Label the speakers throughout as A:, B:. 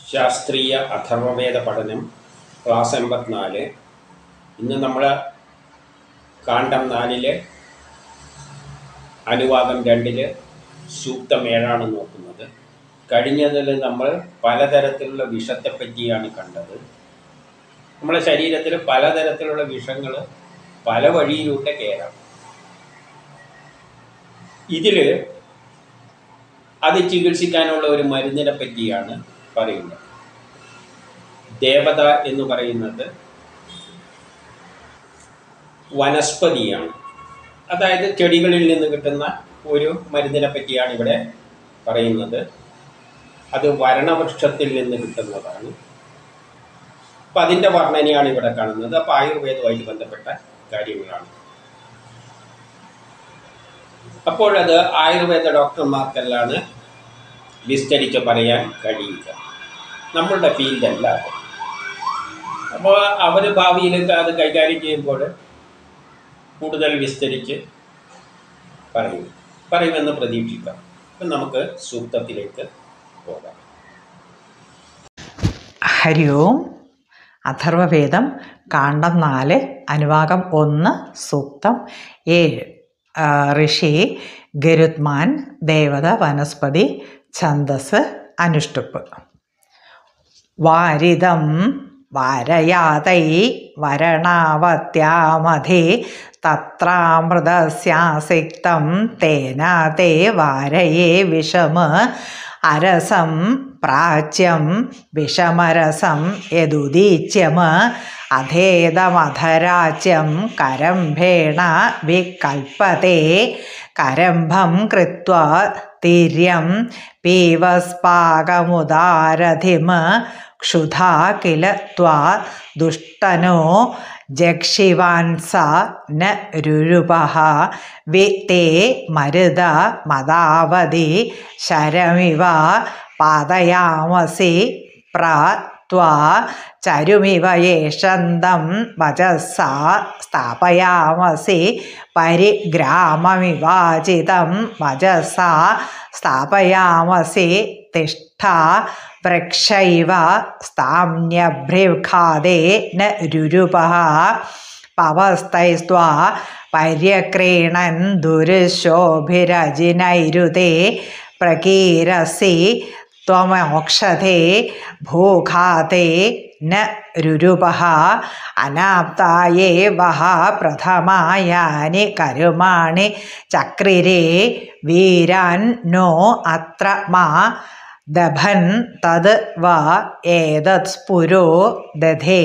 A: ശാസ്ത്രീയ അഥർവവേദ പഠനം ക്ലാസ് എൺപത്തിനാല് ഇന്ന് നമ്മൾ കാണ്ഡം നാലില് അനുവാദം രണ്ടില് സൂക്തം ഏഴാണ് നോക്കുന്നത് കഴിഞ്ഞതിൽ നമ്മൾ പലതരത്തിലുള്ള വിഷത്തെ പറ്റിയാണ് കണ്ടത് നമ്മുടെ ശരീരത്തിൽ പലതരത്തിലുള്ള വിഷങ്ങൾ പല വഴിയിലൂടെ കയറാം ഇതിൽ അത് ചികിത്സിക്കാനുള്ള ഒരു മരുന്നിനെ പറ്റിയാണ് പറയുന്നത് ദേവത എന്ന് പറയുന്നത് വനസ്പതിയാണ് അതായത് ചെടികളിൽ നിന്ന് കിട്ടുന്ന ഒരു മരുന്നിനെ പറ്റിയാണ് ഇവിടെ പറയുന്നത് അത് വരണവൃക്ഷത്തിൽ നിന്ന് കിട്ടുന്നതാണ് അപ്പം അതിൻ്റെ വർണ്ണനയാണ് ഇവിടെ കാണുന്നത് അപ്പോൾ ആയുർവേദവുമായിട്ട് ബന്ധപ്പെട്ട കാര്യങ്ങളാണ് അപ്പോഴത് ആയുർവേദ ഡോക്ടർമാർക്കെല്ലാം വിസ്തരിച്ച് പറയാൻ കഴിയുക നമ്മളുടെ ഫീൽഡല്ല അത് അപ്പോൾ അവർ ഭാവിയിലൊക്കെ അത് കൈകാര്യം ചെയ്യുമ്പോൾ കൂടുതൽ വിസ്തരിച്ച് പറയും പറയുമെന്ന് പ്രതീക്ഷിക്കാം അപ്പം നമുക്ക് സൂക്തത്തിലേക്ക് പോകാം
B: ഹരി ഓം അഥർവവേദം കാണ്ഡം നാല് അനുവാകം ഒന്ന് സൂക്തം ഏഴ് ആ, ഋഷി ഗരുത്മാൻ ദേവത വനസ്പതി ഛന്ദസ് അനുഷ്ടുപ്പ് വാരിതം വാരയാതൈ വരണാവത്യാമധി തത്രാമൃതസ്യാസിക്തം തേന തേ വാരയേ വിഷമ അരസം പ്രാച്യം വിഷമരസം യദുദീച്യം അധേതമധരാച്യം കരംഭേണ വികൽപ്പത്തെ കരംഭം കൃത്വ തിര്യം പീവസ്പാകമുദാരധിം ക്ഷുധാ കില ത്വാ ദുഷ്ടനോ ജക്ഷിവാൻസ ന രുരുപഃ വി തേ മരുത മദാവതി ശരമിവ പാതയാമസി പ്ര ത്വാ ചരുമിവ യേഷന്തം വചസാ സ്ഥാപയാമസി പരിഗ്രാമമിവാചിതം വചസാ സ്ഥാപയാമസി തിഷ്ഠ വൃക്ഷൈവ സ്ഥാമ്യഭ്രിഖാദേ ന രുരുപഃ പവസ്തൈസ്ത്വാ പര്യക്രീണൻ ദുരുശോഭിരജിനൈരുതേ പ്രകീരസി ത്വമോക്ഷതേ ഭൂഘാതേ ന രുരുപഃ അനാപ്തായേ വഹ പ്രഥമായാനി കരുമാണി ചക്രിരേ വീരാൻ നോ അത്ര മാ ദഭൻ തത് വ ഏതത് സ്ഫുരോ ദധേ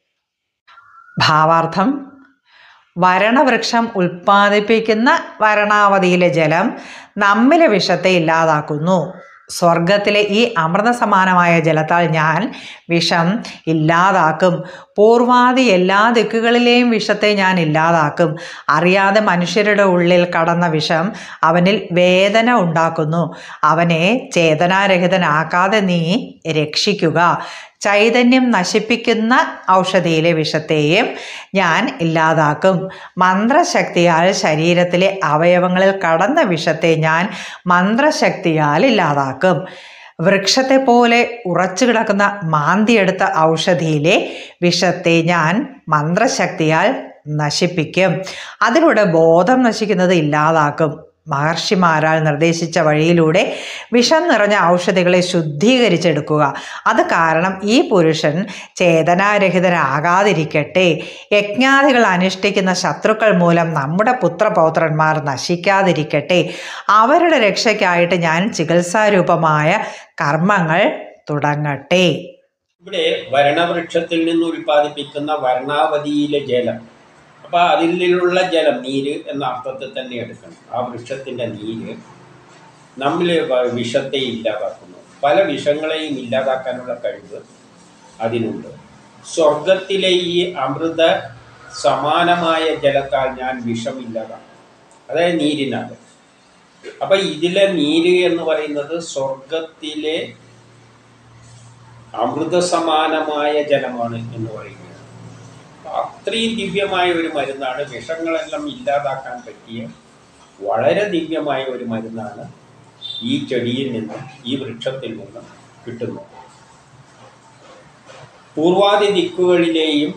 B: ഭാവാർത്ഥം വരണവൃക്ഷം ഉൽപ്പാദിപ്പിക്കുന്ന വരണാവതിയിലെ ജലം നമ്മിലെ വിഷത്തെ ഇല്ലാതാക്കുന്നു സ്വർഗത്തിലെ ഈ അമൃത സമാനമായ ജലത്താൽ ഞാൻ വിഷം ഇല്ലാതാക്കും പൂർവാദി എല്ലാ ദിക്കുകളിലെയും വിഷത്തെ ഞാൻ ഇല്ലാതാക്കും അറിയാതെ മനുഷ്യരുടെ ഉള്ളിൽ കടന്ന വിഷം അവനിൽ വേദന ഉണ്ടാക്കുന്നു അവനെ ചേതനാരഹിതനാക്കാതെ നീ രക്ഷിക്കുക ചൈതന്യം നശിപ്പിക്കുന്ന ഔഷധിയിലെ വിഷത്തെയും ഞാൻ ഇല്ലാതാക്കും മന്ത്രശക്തിയാൽ ശരീരത്തിലെ അവയവങ്ങളിൽ കടന്ന വിഷത്തെ ഞാൻ മന്ത്രശക്തിയാൽ ഇല്ലാതാക്കും വൃക്ഷത്തെ പോലെ ഉറച്ചു കിടക്കുന്ന മാന്തിയെടുത്ത ഔഷധിയിലെ വിഷത്തെ ഞാൻ മന്ത്രശക്തിയാൽ നശിപ്പിക്കും അതിലൂടെ ബോധം നശിക്കുന്നത് ഇല്ലാതാക്കും മഹർഷിമാരാൽ നിർദ്ദേശിച്ച വഴിയിലൂടെ വിഷം നിറഞ്ഞ ഔഷധികളെ ശുദ്ധീകരിച്ചെടുക്കുക അത് കാരണം ഈ പുരുഷൻ ചേതനാരഹിതനാകാതിരിക്കട്ടെ യജ്ഞാദികൾ അനുഷ്ഠിക്കുന്ന ശത്രുക്കൾ മൂലം നമ്മുടെ പുത്രപൗത്രന്മാർ നശിക്കാതിരിക്കട്ടെ അവരുടെ രക്ഷയ്ക്കായിട്ട് ഞാൻ ചികിത്സാരൂപമായ കർമ്മങ്ങൾ തുടങ്ങട്ടെ
A: ഇവിടെ വരണവൃക്ഷത്തിൽ നിന്ന് ഉൽപ്പാദിപ്പിക്കുന്ന വർണ്ണാവതിയിലെ ജലം അപ്പോൾ അതിൽ നിന്നുള്ള ജലം നീര് എന്ന അർത്ഥത്തിൽ തന്നെ എടുക്കണം ആ വൃക്ഷത്തിൻ്റെ നീര് നമ്മിൽ വ- വിഷത്തെ ഇല്ലാതാക്കുന്നു പല വിഷങ്ങളെയും ഇല്ലാതാക്കാനുള്ള കഴിവ് അതിനുണ്ട് സ്വർഗത്തിലെ ഈ അമൃത സമാനമായ ജലത്താൽ ഞാൻ വിഷമില്ലാതാക്കും അതായത് നീരിനകത്ത് അപ്പം ഇതിലെ നീര് എന്ന് പറയുന്നത് സ്വർഗത്തിലെ അമൃതസമാനമായ ജലമാണ് എന്ന് പറയുന്നത് അപ്പൊ അത്രയും ദിവ്യമായ ഒരു മരുന്നാണ് വിഷങ്ങളെല്ലാം ഇല്ലാതാക്കാൻ പറ്റിയ വളരെ ദിവ്യമായ ഒരു മരുന്നാണ് ഈ ചെടിയിൽ നിന്നും ഈ വൃക്ഷത്തിൽ നിന്നും കിട്ടുന്നത് പൂർവാദി ദിക്കുകളിലെയും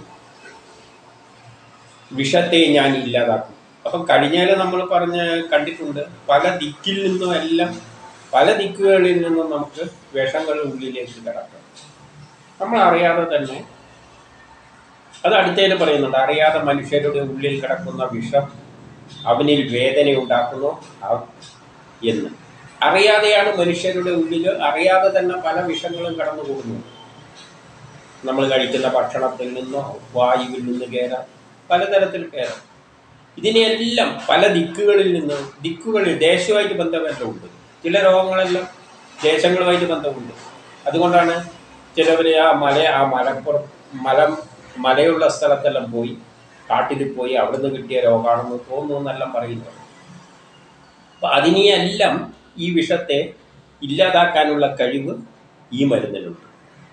A: വിഷത്തെ ഞാൻ ഇല്ലാതാക്കും അപ്പം കഴിഞ്ഞാൽ നമ്മൾ പറഞ്ഞ് കണ്ടിട്ടുണ്ട് പല ദിക്കിൽ നിന്നും എല്ലാം പല ദിക്കുകളിൽ നിന്നും നമുക്ക് വിഷങ്ങൾ ഉള്ളിലേക്ക് കിടക്കാം നമ്മൾ അറിയാതെ തന്നെ അത് അടുത്തേല് പറയുന്നുണ്ട് അറിയാതെ മനുഷ്യരുടെ ഉള്ളിൽ കിടക്കുന്ന വിഷം അവനിൽ വേദന ഉണ്ടാക്കുന്നു അവ- എന്ന് അറിയാതെയാണ് മനുഷ്യരുടെ ഉള്ളിൽ അറിയാതെ തന്നെ പല വിഷങ്ങളും കടന്നുകൂടുന്നു നമ്മൾ കഴിക്കുന്ന ഭക്ഷണത്തിൽ നിന്നോ വായുവിൽ നിന്ന് കയറാം പലതരത്തിൽ കയറാം ഇതിനെല്ലാം പല ദിക്കുകളിൽ നിന്ന് ദിക്കുകളിൽ ദേശവുമായിട്ട് ബന്ധപ്പെട്ടുണ്ട് ചില രോഗങ്ങളെല്ലാം ദേശങ്ങളുമായിട്ട് ബന്ധമുണ്ട് അതുകൊണ്ടാണ് ചിലവർ ആ മല ആ മലപ്പുറം മല മലയുള്ള സ്ഥലത്തെല്ലാം പോയി കാട്ടിൽ പോയി അവിടുന്ന് കിട്ടിയ രോഗമാണെന്ന് തോന്നുന്നു എന്നെല്ലാം പറയുന്നത് അപ്പം അതിനെയെല്ലാം ഈ വിഷത്തെ ഇല്ലാതാക്കാനുള്ള കഴിവ് ഈ മരുന്നിനുണ്ട്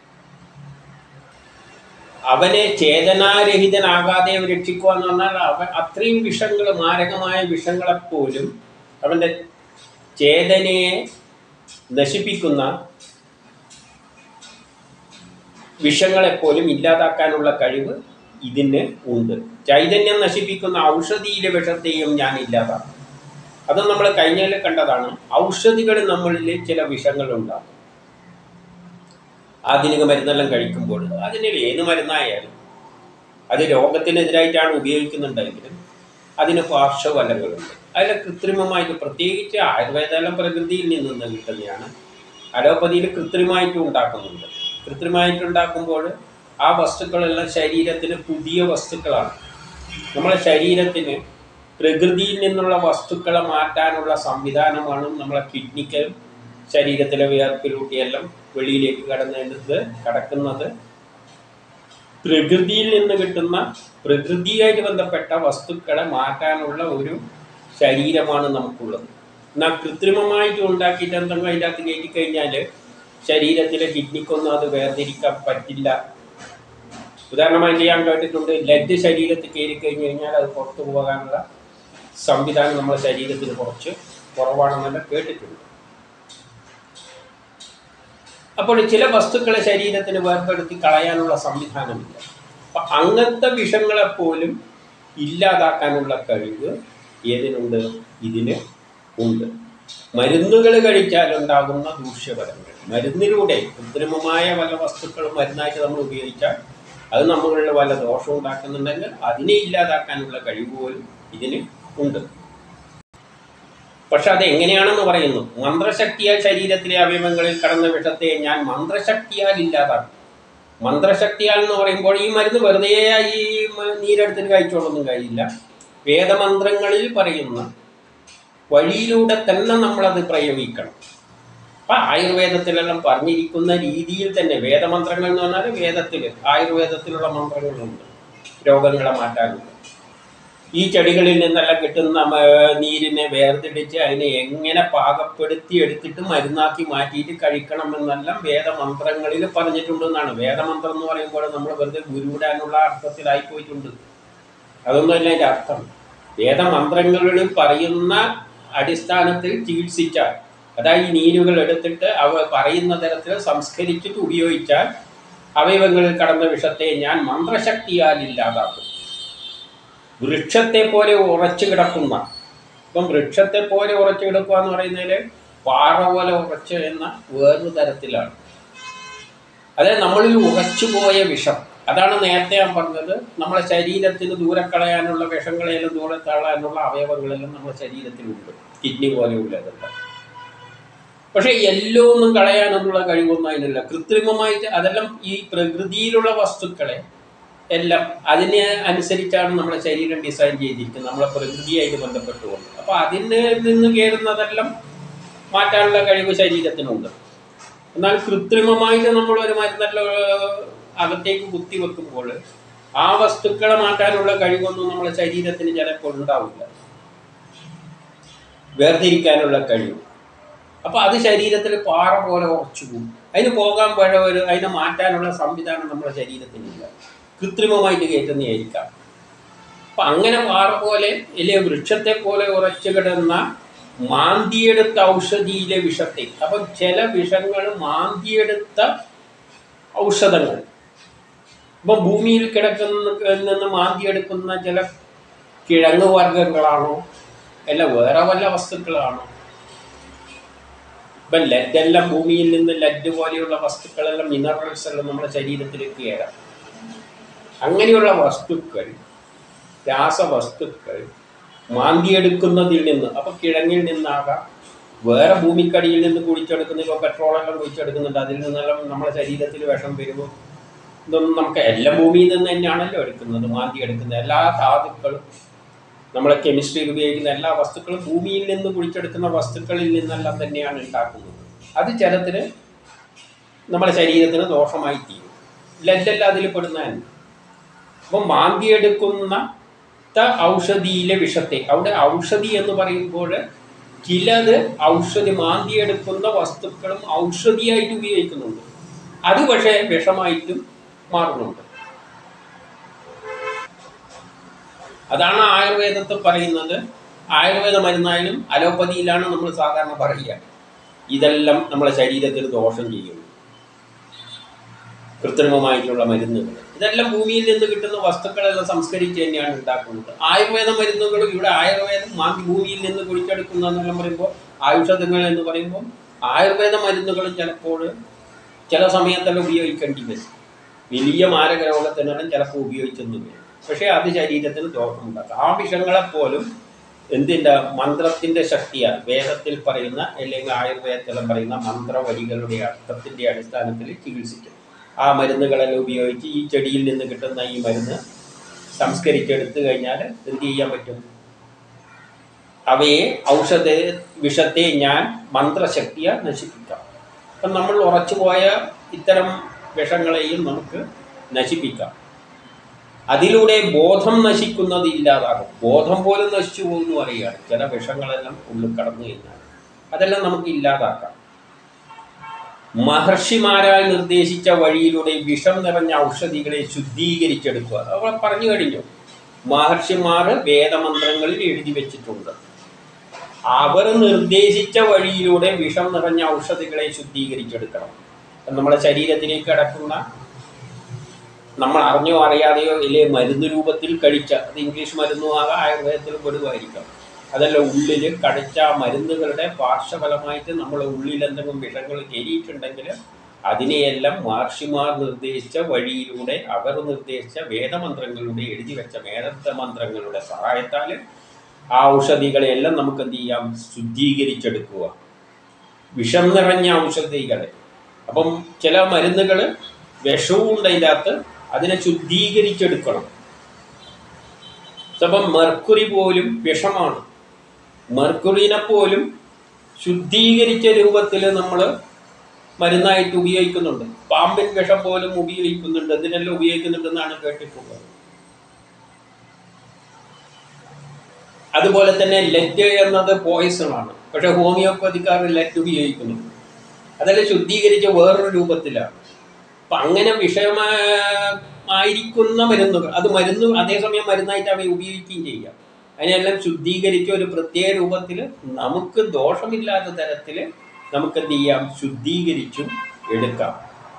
A: അവനെ ചേതനാരഹിതനാകാതെ രക്ഷിക്കുക എന്ന് പറഞ്ഞാൽ അവൻ അത്രയും വിഷങ്ങൾ മാരകമായ വിഷങ്ങളെപ്പോലും അവൻ്റെ ചേതനയെ നശിപ്പിക്കുന്ന വിഷങ്ങളെപ്പോലും ഇല്ലാതാക്കാനുള്ള കഴിവ് ഇതിന് ഉണ്ട് ചൈതന്യം നശിപ്പിക്കുന്ന ഔഷധിയിലെ വിഷത്തെയും ഞാൻ ഇല്ലാതാക്കും അത് നമ്മൾ കഴിഞ്ഞതിൽ കണ്ടതാണ് ഔഷധികൾ നമ്മളിൽ ചില വിഷങ്ങളുണ്ടാകും ആധുനിക മരുന്നെല്ലാം കഴിക്കുമ്പോൾ അതിന് ഏത് മരുന്നായാലും അത് രോഗത്തിനെതിരായിട്ടാണ് ഉപയോഗിക്കുന്നുണ്ടെങ്കിലും അതിന് പാർശ്വഫലങ്ങളുണ്ട് അതിൽ കൃത്രിമമായിട്ട് പ്രത്യേകിച്ച് ആയുർവേദമെല്ലാം പ്രകൃതിയിൽ നിന്ന് കിട്ടുന്നതാണ് അലോപ്പതിയിൽ കൃത്രിമമായിട്ട് ഉണ്ടാക്കുന്നുണ്ട് കൃത്രിമമായിട്ട് ഉണ്ടാക്കുമ്പോൾ ആ വസ്തുക്കളെല്ലാം ശരീരത്തിന് പുതിയ വസ്തുക്കളാണ് നമ്മളെ ശരീരത്തിന് പ്രകൃതിയിൽ നിന്നുള്ള വസ്തുക്കളെ മാറ്റാനുള്ള സംവിധാനമാണ് നമ്മളെ കിഡ്നിക്കലും ശരീരത്തിലെ വിയർപ്പിലൂട്ടിയെല്ലാം വെളിയിലേക്ക് കടന്നത് കടക്കുന്നത് പ്രകൃതിയിൽ നിന്ന് കിട്ടുന്ന പ്രകൃതിയായിട്ട് ബന്ധപ്പെട്ട വസ്തുക്കളെ മാറ്റാനുള്ള ഒരു ശരീരമാണ് നമുക്കുള്ളത് എന്നാൽ കൃത്രിമമായിട്ട് ഉണ്ടാക്കിയിട്ട് എന്തെങ്കിലും അതിൻ്റെ അകത്ത് കയറ്റി കഴിഞ്ഞാൽ ശരീരത്തിലെ കിഡ്നിക്കൊന്നും അത് വേർതിരിക്കാൻ പറ്റില്ല ഉദാഹരണമായിട്ട് ഞാൻ കേട്ടിട്ടുണ്ട് ലഡ് ശരീരത്തിൽ കയറി കഴിഞ്ഞ് കഴിഞ്ഞാൽ അത് പുറത്തു പോകാനുള്ള സംവിധാനം നമ്മുടെ ശരീരത്തിന് കുറച്ച് കുറവാണെന്നെല്ലാം കേട്ടിട്ടുണ്ട് അപ്പോൾ ചില വസ്തുക്കളെ ശരീരത്തിന് വേർപെടുത്തി കളയാനുള്ള സംവിധാനമില്ല അപ്പം അങ്ങനത്തെ വിഷങ്ങളെപ്പോലും ഇല്ലാതാക്കാനുള്ള കഴിവ് ഏതിനുണ്ട് ഇതിന് ഉണ്ട് മരുന്നുകൾ കഴിച്ചാലുണ്ടാകുന്ന ദൂഷ്യഫലങ്ങൾ മരുന്നിലൂടെ കൃത്രിമമായ പല വസ്തുക്കളും മരുന്നായിട്ട് നമ്മൾ ഉപയോഗിച്ചാൽ അത് നമ്മളിൽ വല്ല ദോഷം ഉണ്ടാക്കുന്നുണ്ടെങ്കിൽ അതിനെ ഇല്ലാതാക്കാനുള്ള കഴിവ് പോലും ഇതിന് ഉണ്ട് പക്ഷെ അത് എങ്ങനെയാണെന്ന് പറയുന്നു മന്ത്രശക്തിയാൽ ശരീരത്തിലെ അവയവങ്ങളിൽ കടന്ന വിഷത്തെ ഞാൻ മന്ത്രശക്തിയാൽ ഇല്ലാതാക്കും മന്ത്രശക്തിയാൽ എന്ന് പറയുമ്പോൾ ഈ മരുന്ന് വെറുതെ ഈ മ- നീരെടുത്തിട്ട് കഴിച്ചോളൊന്നും കഴിയില്ല വേദമന്ത്രങ്ങളിൽ പറയുന്ന വഴിയിലൂടെ തന്നെ നമ്മളത് പ്രയോഗിക്കണം അപ്പം ആയുർവേദത്തിലെല്ലാം പറഞ്ഞിരിക്കുന്ന രീതിയിൽ തന്നെ വേദമന്ത്രങ്ങൾ എന്ന് പറഞ്ഞാൽ വേദത്തിൽ ആയുർവേദത്തിലുള്ള മന്ത്രങ്ങളുണ്ട് രോഗങ്ങളെ മാറ്റാനുണ്ട് ഈ ചെടികളിൽ നിന്നെല്ലാം കിട്ടുന്ന മ- നീരിനെ വേർതിരിച്ച് അതിനെ എങ്ങനെ പാകപ്പെടുത്തി എടുത്തിട്ട് മരുന്നാക്കി മാറ്റിയിട്ട് കഴിക്കണം എന്നെല്ലാം വേദമന്ത്രങ്ങളിൽ പറഞ്ഞിട്ടുണ്ടെന്നാണ് വേദമന്ത്രം എന്ന് പറയുമ്പോൾ നമ്മൾ വെറുതെ ഗുരുവിടാനുള്ള അർത്ഥത്തിലായി പോയിട്ടുണ്ട് അതൊന്നുമല്ല അതിൻ്റെ അർത്ഥം വേദമന്ത്രങ്ങളിൽ പറയുന്ന അടിസ്ഥാനത്തിൽ ചികിത്സിച്ചാൽ അതായത് ഈ നീരുകൾ എടുത്തിട്ട് അവ പറയുന്ന തരത്തിൽ സംസ്കരിച്ചിട്ട് ഉപയോഗിച്ചാൽ അവയവങ്ങളിൽ കടന്ന വിഷത്തെ ഞാൻ മന്ത്രശക്തിയാൽ ഇല്ലാതാക്കും വൃക്ഷത്തെ പോലെ ഉറച്ചു കിടക്കുന്ന ഇപ്പം വൃക്ഷത്തെ പോലെ ഉറച്ചു കിടക്കുക എന്ന് പറയുന്നതിൽ പാറ പോലെ ഉറച്ച് എന്ന വേറൊരു തരത്തിലാണ് അതായത് നമ്മളിൽ ഉറച്ചുപോയ വിഷം അതാണ് നേരത്തെ ഞാൻ പറഞ്ഞത് നമ്മളെ ശരീരത്തിന് ദൂരെ കളയാനുള്ള വിഷങ്ങളെല്ലാം ദൂരെ തള്ളാനുള്ള അവയവങ്ങളെല്ലാം നമ്മുടെ ശരീരത്തിലുണ്ട് കിഡ്നി പോലെയുള്ളതെല്ലാം പക്ഷേ എല്ലാം ഒന്നും കളയാനൊന്നുള്ള കഴിവൊന്നും അതിനില്ല കൃത്രിമമായിട്ട് അതെല്ലാം ഈ പ്രകൃതിയിലുള്ള വസ്തുക്കളെ എല്ലാം അതിനെ അനുസരിച്ചാണ് നമ്മുടെ ശരീരം ഡിസൈൻ ചെയ്തിരിക്കുന്നത് നമ്മളെ പ്രകൃതിയായിട്ട് ബന്ധപ്പെട്ടുകൊണ്ട് അപ്പോൾ അതിന് നിന്ന് കയറുന്നതെല്ലാം മാറ്റാനുള്ള കഴിവ് ശരീരത്തിനുണ്ട് എന്നാൽ കൃത്രിമമായിട്ട് നമ്മൾ ഒരു മരുന്നെല്ലാം ഏഹ്, അകത്തേക്ക് കുത്തി വെക്കുമ്പോൾ ആ വസ്തുക്കളെ മാറ്റാനുള്ള കഴിവൊന്നും നമ്മുടെ ശരീരത്തിന് ചിലപ്പോൾ ഉണ്ടാവില്ല വേർതിരിക്കാനുള്ള കഴിവ് അപ്പോൾ അത് ശരീരത്തിൽ പാറ പോലെ ഉറച്ചു പോകും അതിന് പോകാൻ പഴ ഒരു അതിനെ മാറ്റാനുള്ള സംവിധാനം നമ്മുടെ ശരീരത്തിനില്ല കൃത്രിമമായിട്ട് കയറ്റുന്നതായിരിക്കാം അപ്പം അങ്ങനെ പാറ പോലെ ഇല്ലേ വൃക്ഷത്തെ പോലെ ഉറച്ചു കിടന്ന മാന്തിയെടുത്ത ഔഷധിയിലെ വിഷത്തെ അപ്പം ചില വിഷങ്ങൾ മാന്തിയെടുത്ത ഔഷധങ്ങൾ അപ്പം ഭൂമിയിൽ കിടക്കുന്ന നിന്ന് മാന്തിയെടുക്കുന്ന ചില കിഴങ്ങ് വർഗ്ഗങ്ങളാണോ അല്ല വേറെ വല്ല വസ്തുക്കളാണോ ഇപ്പം ലെഡെല്ലാം ഭൂമിയിൽ നിന്ന് ലെഡ് പോലെയുള്ള വസ്തുക്കളെല്ലാം മിനറൽസ് എല്ലാം നമ്മുടെ ശരീരത്തിലേക്ക് കയറാം അങ്ങനെയുള്ള വസ്തുക്കൾ രാസവസ്തുക്കൾ മാന്തിയെടുക്കുന്നതിൽ നിന്ന് അപ്പോൾ കിഴങ്ങിൽ നിന്നാകാം വേറെ ഭൂമിക്കടിയിൽ നിന്ന് കുഴിച്ചെടുക്കുന്ന ഇപ്പോൾ പെട്രോളെല്ലാം കുഴിച്ചെടുക്കുന്നുണ്ട് അതിൽ നിന്നെല്ലാം നമ്മുടെ ശരീരത്തിൽ വിഷം വരുമ്പോൾ ഇതൊന്നും നമുക്ക് എല്ലാം ഭൂമിയിൽ നിന്ന് തന്നെയാണല്ലോ എടുക്കുന്നത് മാന്തിയെടുക്കുന്നത് എല്ലാ ധാതുക്കളും നമ്മളെ കെമിസ്ട്രിയിൽ ഉപയോഗിക്കുന്ന എല്ലാ വസ്തുക്കളും ഭൂമിയിൽ നിന്ന് കുഴിച്ചെടുക്കുന്ന വസ്തുക്കളിൽ നിന്നെല്ലാം തന്നെയാണ് ഉണ്ടാക്കുന്നത് അത് ജലത്തിന് നമ്മുടെ ശരീരത്തിന് ദോഷമായി തീരും ലെല്ലെല്ലാം അതിൽ പെടുന്നതന്നെ അപ്പം മാന്തിയെടുക്കുന്ന ത ഔഷധിയിലെ വിഷത്തെ അവിടെ ഔഷധി എന്ന് പറയുമ്പോൾ ചിലത് ഔഷധി മാന്തിയെടുക്കുന്ന വസ്തുക്കളും ഔഷധിയായിട്ട് ഉപയോഗിക്കുന്നുണ്ട് അത് പക്ഷേ വിഷമായിട്ടും മാറുന്നുണ്ട് അതാണ് ആയുർവേദത്തിൽ പറയുന്നത് ആയുർവേദ മരുന്നായാലും അലോപ്പതിയിലാണ് നമ്മൾ സാധാരണ പറയുക ഇതെല്ലാം നമ്മുടെ ശരീരത്തിന് ദോഷം ചെയ്യുന്നു കൃത്രിമമായിട്ടുള്ള മരുന്നുകൾ ഇതെല്ലാം ഭൂമിയിൽ നിന്ന് കിട്ടുന്ന വസ്തുക്കളെല്ലാം സംസ്കരിച്ച് തന്നെയാണ് ഉണ്ടാക്കുന്നത് ആയുർവേദ മരുന്നുകൾ ഇവിടെ ആയുർവേദം മാന്തി ഭൂമിയിൽ നിന്ന് കുഴിച്ചെടുക്കുന്ന എന്നെല്ലാം പറയുമ്പോൾ ആയുഷധങ്ങൾ എന്ന് പറയുമ്പോൾ ആയുർവേദ മരുന്നുകളും ചിലപ്പോൾ ചില സമയത്തെല്ലാം ഉപയോഗിക്കേണ്ടി വരും വലിയ മാരക രോഗത്തിനെല്ലാം ചിലപ്പോൾ ഉപയോഗിച്ചെന്ന് വരും പക്ഷേ അത് ശരീരത്തിന് ദോഷമുണ്ടാക്കും ആ വിഷങ്ങളെപ്പോലും എന്തിൻ്റെ മന്ത്രത്തിൻ്റെ ശക്തിയാണ് വേദത്തിൽ പറയുന്ന അല്ലെങ്കിൽ ആയുർവേദത്തിലും പറയുന്ന മന്ത്രവരികളുടെ അർത്ഥത്തിൻ്റെ അടിസ്ഥാനത്തിൽ ചികിത്സിക്കും ആ മരുന്നുകളെല്ലാം ഉപയോഗിച്ച് ഈ ചെടിയിൽ നിന്ന് കിട്ടുന്ന ഈ മരുന്ന് സംസ്കരിച്ചെടുത്തു കഴിഞ്ഞാൽ എന്ത് ചെയ്യാൻ പറ്റും അവയെ ഔഷധ വിഷത്തെ ഞാൻ മന്ത്രശക്തിയാൽ നശിപ്പിക്കാം അപ്പം നമ്മൾ ഉറച്ചുപോയ ഇത്തരം വിഷങ്ങളെയും നമുക്ക് നശിപ്പിക്കാം അതിലൂടെ ബോധം നശിക്കുന്നത് ഇല്ലാതാകും ബോധം പോലും നശിച്ചു പോകുന്നു പറയുകയാണ് ചില വിഷങ്ങളെല്ലാം ഉള്ളിൽ കടന്നു കഴിഞ്ഞാൽ അതെല്ലാം നമുക്ക് ഇല്ലാതാക്കാം മഹർഷിമാരാൽ നിർദ്ദേശിച്ച വഴിയിലൂടെ വിഷം നിറഞ്ഞ ഔഷധികളെ ശുദ്ധീകരിച്ചെടുക്കുക അവർ പറഞ്ഞു കഴിഞ്ഞു മഹർഷിമാർ വേദമന്ത്രങ്ങളിൽ എഴുതി വെച്ചിട്ടുണ്ട് അവർ നിർദ്ദേശിച്ച വഴിയിലൂടെ വിഷം നിറഞ്ഞ ഔഷധികളെ ശുദ്ധീകരിച്ചെടുക്കണം നമ്മുടെ ശരീരത്തിലേക്ക് കടക്കുന്ന നമ്മൾ അറിഞ്ഞോ അറിയാതെയോ ഇല്ലേ മരുന്ന് രൂപത്തിൽ കഴിച്ച അത് ഇംഗ്ലീഷ് മരുന്നും ആകാം ആയുർവേദത്തിൽ പെടുമായിരിക്കാം അതല്ല ഉള്ളിൽ കടിച്ച ആ മരുന്നുകളുടെ പാർശ്വഫലമായിട്ട് നമ്മുടെ ഉള്ളിൽ എന്തെങ്കിലും വിഷങ്ങൾ കയറിയിട്ടുണ്ടെങ്കിൽ അതിനെയെല്ലാം മഹർഷിമാർ നിർദ്ദേശിച്ച വഴിയിലൂടെ അവർ നിർദ്ദേശിച്ച വേദമന്ത്രങ്ങളിലൂടെ എഴുതി വെച്ച വേദ മന്ത്രങ്ങളുടെ സഹായത്താൽ ആ ഔഷധികളെയെല്ലാം നമുക്ക് എന്ത് ചെയ്യാം ശുദ്ധീകരിച്ചെടുക്കുക വിഷം നിറഞ്ഞ ഔഷധികളെ അപ്പം ചില മരുന്നുകൾ വിഷവും ഉണ്ട് അതിൻ്റെ അകത്ത് അതിനെ ശുദ്ധീകരിച്ചെടുക്കണം അപ്പം മെർക്കുറി പോലും വിഷമാണ് മെർക്കുറിനെ പോലും ശുദ്ധീകരിച്ച രൂപത്തിൽ നമ്മൾ മരുന്നായിട്ട് ഉപയോഗിക്കുന്നുണ്ട് പാമ്പിൻ വിഷം പോലും ഉപയോഗിക്കുന്നുണ്ട് ഇതിനെല്ലാം ഉപയോഗിക്കുന്നുണ്ടെന്നാണ് കേട്ടിട്ടുള്ളത് അതുപോലെ തന്നെ ലെറ്റ് എന്നത് പോയിസൺ ആണ് പക്ഷെ ഹോമിയോപ്പതിക്കാർ ലെറ്റ് ഉപയോഗിക്കുന്നുണ്ട് അതെല്ലാം ശുദ്ധീകരിച്ച വേറൊരു രൂപത്തിലാണ് അപ്പം അങ്ങനെ വിഷയമായിരിക്കുന്ന മരുന്നുകൾ അത് മരുന്ന് അതേസമയം മരുന്നായിട്ട് അവയെ ഉപയോഗിക്കുകയും ചെയ്യാം അതിനെല്ലാം ശുദ്ധീകരിച്ച ഒരു പ്രത്യേക രൂപത്തിൽ നമുക്ക് ദോഷമില്ലാത്ത തരത്തിൽ നമുക്ക് എന്ത് ചെയ്യാം ശുദ്ധീകരിച്ചും എടുക്കാം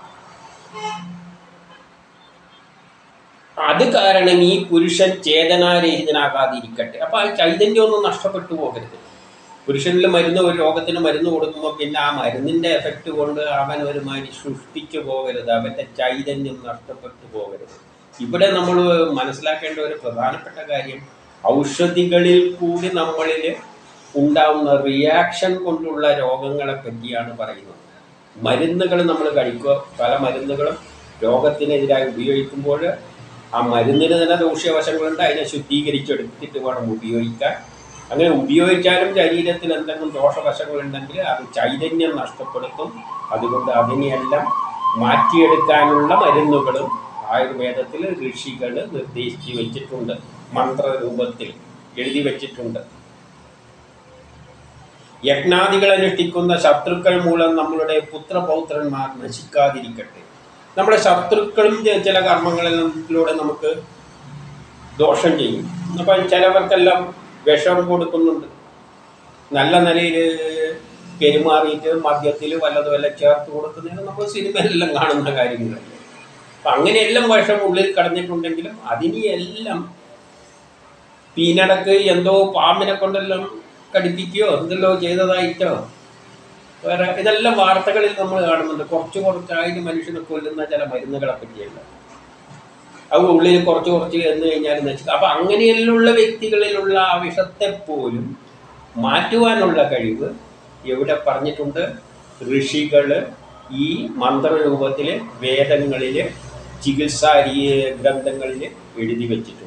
A: അത് കാരണം ഈ പുരുഷൻ ചേതനാരഹിതനാകാതിരിക്കട്ടെ അപ്പൊ ആ ചൈതന്യമൊന്നും നഷ്ടപ്പെട്ടു പോകരുത് പുരുഷനിൽ മരുന്ന് ഒരു രോഗത്തിന് മരുന്ന് കൊടുക്കുമ്പോൾ പിന്നെ ആ മരുന്നിന്റെ എഫക്റ്റ് കൊണ്ട് അവൻ ഒരുമാതിരി സൃഷ്ടിച്ചു പോകരുത് അവന്റെ ചൈതന്യം നഷ്ടപ്പെട്ടു പോകരുത് ഇവിടെ നമ്മൾ മനസ്സിലാക്കേണ്ട ഒരു പ്രധാനപ്പെട്ട കാര്യം ഔഷധികളിൽ കൂടി നമ്മളിൽ ഉണ്ടാവുന്ന റിയാക്ഷൻ കൊണ്ടുള്ള രോഗങ്ങളെ പറ്റിയാണ് പറയുന്നത് മരുന്നുകൾ നമ്മൾ കഴിക്കുക പല മരുന്നുകളും രോഗത്തിനെതിരായി ഉപയോഗിക്കുമ്പോൾ ആ മരുന്നിന് തന്നെ ദൂഷ്യവശങ്ങളുണ്ട് അതിനെ ശുദ്ധീകരിച്ചെടുത്തിട്ട് വേണം ഉപയോഗിക്കാൻ അങ്ങനെ ഉപയോഗിച്ചാലും ശരീരത്തിൽ എന്തെങ്കിലും ദോഷവശങ്ങളുണ്ടെങ്കിൽ അത് ചൈതന്യം നഷ്ടപ്പെടുത്തും അതുകൊണ്ട് അതിനെയെല്ലാം മാറ്റിയെടുക്കാനുള്ള മരുന്നുകളും ആയുർവേദത്തിൽ ഋഷികൾ നിർദ്ദേശിച്ചു വെച്ചിട്ടുണ്ട് മന്ത്രരൂപത്തിൽ എഴുതി വെച്ചിട്ടുണ്ട് യജ്ഞാദികൾ അനുഷ്ഠിക്കുന്ന ശത്രുക്കൾ മൂലം നമ്മളുടെ പുത്രപൗത്രന്മാർ നശിക്കാതിരിക്കട്ടെ നമ്മുടെ ശത്രുക്കളും ചെ- ചില കർമ്മങ്ങളിലൂടെ നമുക്ക് ദോഷം ചെയ്യും അപ്പം ചിലവർക്കെല്ലാം വിഷം കൊടുക്കുന്നുണ്ട് നല്ല നിലയിൽ പെരുമാറിയിട്ട് മദ്യത്തിൽ വല്ലതും വല്ല ചേർത്ത് കൊടുക്കുന്നതിന് നമ്മൾ സിനിമയിലെല്ലാം കാണുന്ന കാര്യങ്ങളല്ലേ അപ്പം അങ്ങനെയെല്ലാം വിഷം ഉള്ളിൽ കടന്നിട്ടുണ്ടെങ്കിലും അതിനെയെല്ലാം പീനടക്ക് എന്തോ പാമ്പിനെ കൊണ്ടെല്ലാം കടിപ്പിക്കുകയോ എന്തെല്ലോ ചെയ്തതായിട്ടോ വേറെ ഇതെല്ലാം വാർത്തകളിൽ നമ്മൾ കാണുന്നുണ്ട് കുറച്ച് കുറച്ചായിട്ട് മനുഷ്യനെ കൊല്ലുന്ന ചില മരുന്നുകളെ പറ്റിയല്ല അത് ഉള്ളിൽ കുറച്ച് കുറച്ച് എന്ന് കഴിഞ്ഞാൽ നശിക്കും അപ്പം അങ്ങനെയുള്ള വ്യക്തികളിലുള്ള ആ വിഷത്തെ പോലും മാറ്റുവാനുള്ള കഴിവ് എവിടെ പറഞ്ഞിട്ടുണ്ട് ഋഷികൾ ഈ മന്ത്രരൂപത്തിൽ വേദങ്ങളിൽ ചികിത്സാ രീ- ഗ്രന്ഥങ്ങളിൽ എഴുതി വച്ചിട്ടുണ്ട്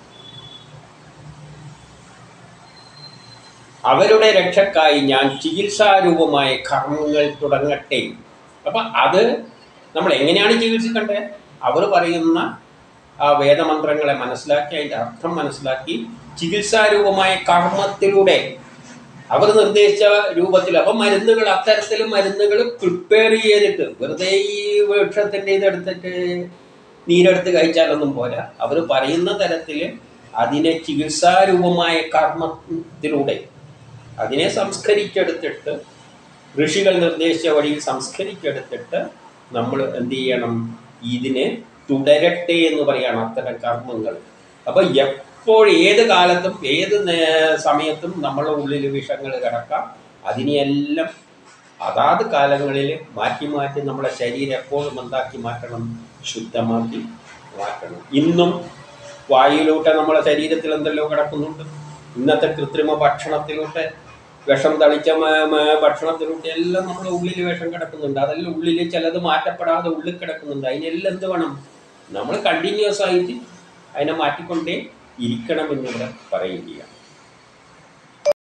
A: അവരുടെ രക്ഷക്കായി ഞാൻ ചികിത്സാരൂപമായ കർമ്മങ്ങൾ തുടങ്ങട്ടെ അപ്പം അത് നമ്മൾ എങ്ങനെയാണ് ചികിത്സിക്കേണ്ടത് അവർ പറയുന്ന ആ വേദമന്ത്രങ്ങളെ മനസ്സിലാക്കി അതിൻ്റെ അർത്ഥം മനസ്സിലാക്കി ചികിത്സാരൂപമായ കർമ്മത്തിലൂടെ അവർ നിർദ്ദേശിച്ച രൂപത്തിൽ അപ്പം മരുന്നുകൾ അത്തരത്തിൽ മരുന്നുകൾ പ്രിപ്പയർ ചെയ്തിട്ട് വെറുതെ ഈ വൃക്ഷത്തിൻ്റെ ഇതെടുത്തിട്ട് നീരെടുത്ത് കഴിച്ചാലൊന്നും പോരാ അവർ പറയുന്ന തരത്തിൽ അതിനെ ചികിത്സാരൂപമായ കർമ്മത്തിലൂടെ അതിനെ സംസ്കരിച്ചെടുത്തിട്ട് ഋഷികൾ നിർദ്ദേശിച്ച വഴിയിൽ സംസ്കരിച്ചെടുത്തിട്ട് നമ്മൾ എന്ത് ചെയ്യണം ഇതിനെ തുടരട്ടെ എന്ന് പറയാണ് അത്തരം കർമ്മങ്ങൾ അപ്പൊ എപ്പോൾ ഏത് കാലത്തും ഏത് നേ- സമയത്തും നമ്മളെ ഉള്ളിൽ വിഷങ്ങൾ കിടക്കാം അതിനെയെല്ലാം അതാത് കാലങ്ങളിൽ മാറ്റി മാറ്റി നമ്മളെ ശരീരം എപ്പോഴും എന്താക്കി മാറ്റണം ശുദ്ധമാക്കി മാറ്റണം ഇന്നും വായുവിലൂടെ നമ്മളെ ശരീരത്തിൽ എന്തെല്ലോ കിടക്കുന്നുണ്ട് ഇന്നത്തെ കൃത്രിമ ഭക്ഷണത്തിലൂടെ വിഷം തളിച്ച മ- മ- ഭക്ഷണത്തിലൂടെ എല്ലാം നമ്മുടെ ഉള്ളിൽ വിഷം കിടക്കുന്നുണ്ട് അതെല്ലാം ഉള്ളിൽ ചിലത് മാറ്റപ്പെടാതെ ഉള്ളിൽ കിടക്കുന്നുണ്ട് അതിനെല്ലാം എന്ത് വേണം നമ്മൾ കണ്ടിന്യൂസ് ആയിട്ട് അതിനെ മാറ്റിക്കൊണ്ടേ ഇരിക്കണം എന്നിവിടെ പറയുകയാണ്